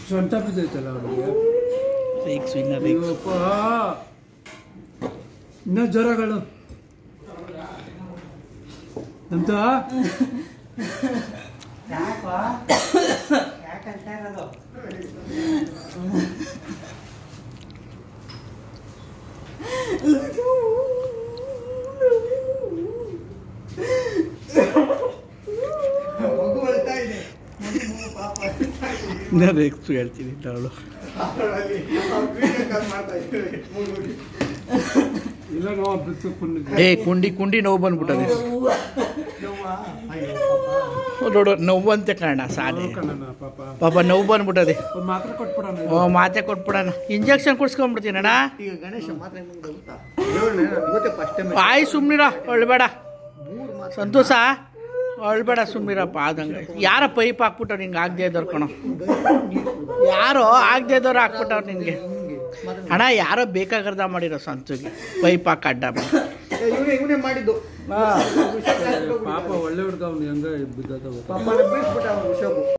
ಸೊಂಟ ಬಿದ್ದೈತಲ್ಲ ಅವನಿಗೆ rakes winner Ayyappa ಇನ್ನ ಜ್ವರಗಳು ಅಂತ ಮಗು ಅಳ್ತಾ ಇದೆ ಮಗು ಪಾಪ ಅಳ್ತಾ ಇದೆ. ರೇಕ್ಸ್ ಹೇಳ್ತೀನಿ ಅವಳು ಅದ್ರಲ್ಲಿ ಅವ್ರು video call ಮಾಡ್ತಾ ಇದ್ದಾರೆ ಮಗುಗೆ. ಇಲ್ಲ ನಾವು ಬಿತ್ತು ಕುಂಡಿದ್ವಿ. ಏ ಕುಂಡಿ ಕುಂಡಿ ನೋವು ಬಂದ್ಬಿಟ್ಟದೆ ನೋವಾ? ಅಯ್ಯೋ ಪಾಪ. ನೋಡು ನೋವಂತೆ ಕಾರಣ ಸಾನೆ ಕಣಣ್ಣ ಪಾಪ ಪಾಪ ನೋವು ಬಂದ್ಬಿಟ್ಟದೆ ಒಂದ್ ಮಾತ್ರ ಕೊಟ್ಬಿಡೋಣ ಓ ಮಾತೆ ಕೊಟ್ಬಿಡಣ ಇಂಜೆಕ್ಷನ್ ಕುಡ್ಸ್ಕೊಂಡ್ಬಿಡ್ತೀನಣ್ಣ ಈಗ ಗಣೇಶ ಮಾತ್ರ ಹೆಂಗ್ ಗೊತ್ತಾ ಹೇಳು ಇವತ್ತೇ ಫಸ್ಟ್ ಟೈಮ್ ಆಯ್ ಸುಮ್ನಿರ ಒಳ್ಬೇಡ ಮೂರು ಮಾತ್ರ ಸಂತೋಷ ಒಳ್ಬೇಡ ಸುಮ್ನಿರಪ್ಪ ಆದಂಗೆ ಯಾರ ಪೈಪ್ ಹಾಕ್ಬಿಟ್ಟವ್ರು ನಿಂಗೆ ಆಗದೆ ಇದ್ದವ್ರು ಕಣೋ ಯಾರೋ ಆಗದೆ ಇದ್ದವ್ರು ಹಾಕ್ಬಿಟ್ಟವ್ರು ನಿನಗೆ ಅಣ್ಣ ಯಾರೋ ಬೇಕಾಗರ್ದ ಮಾಡಿರೋ ಸಂತುಗೆ ಪೈಪ್ ಹಾಕಿ ಅಡ್ಡ ಮಾಡಿ ಇವನೇ ಇವನೇ ಮಾಡಿದ್ದು ಪಾಪ ಒಳ್ಳೆ ಹುಡ್ಗ ಅವ್ನು ಹೆಂಗ ಬಿದ್ದದ ಪಾಪ ಬೀಳ್ಸ್ಬಿಟ್ಟ ಅವ್ನು ವಿಷವು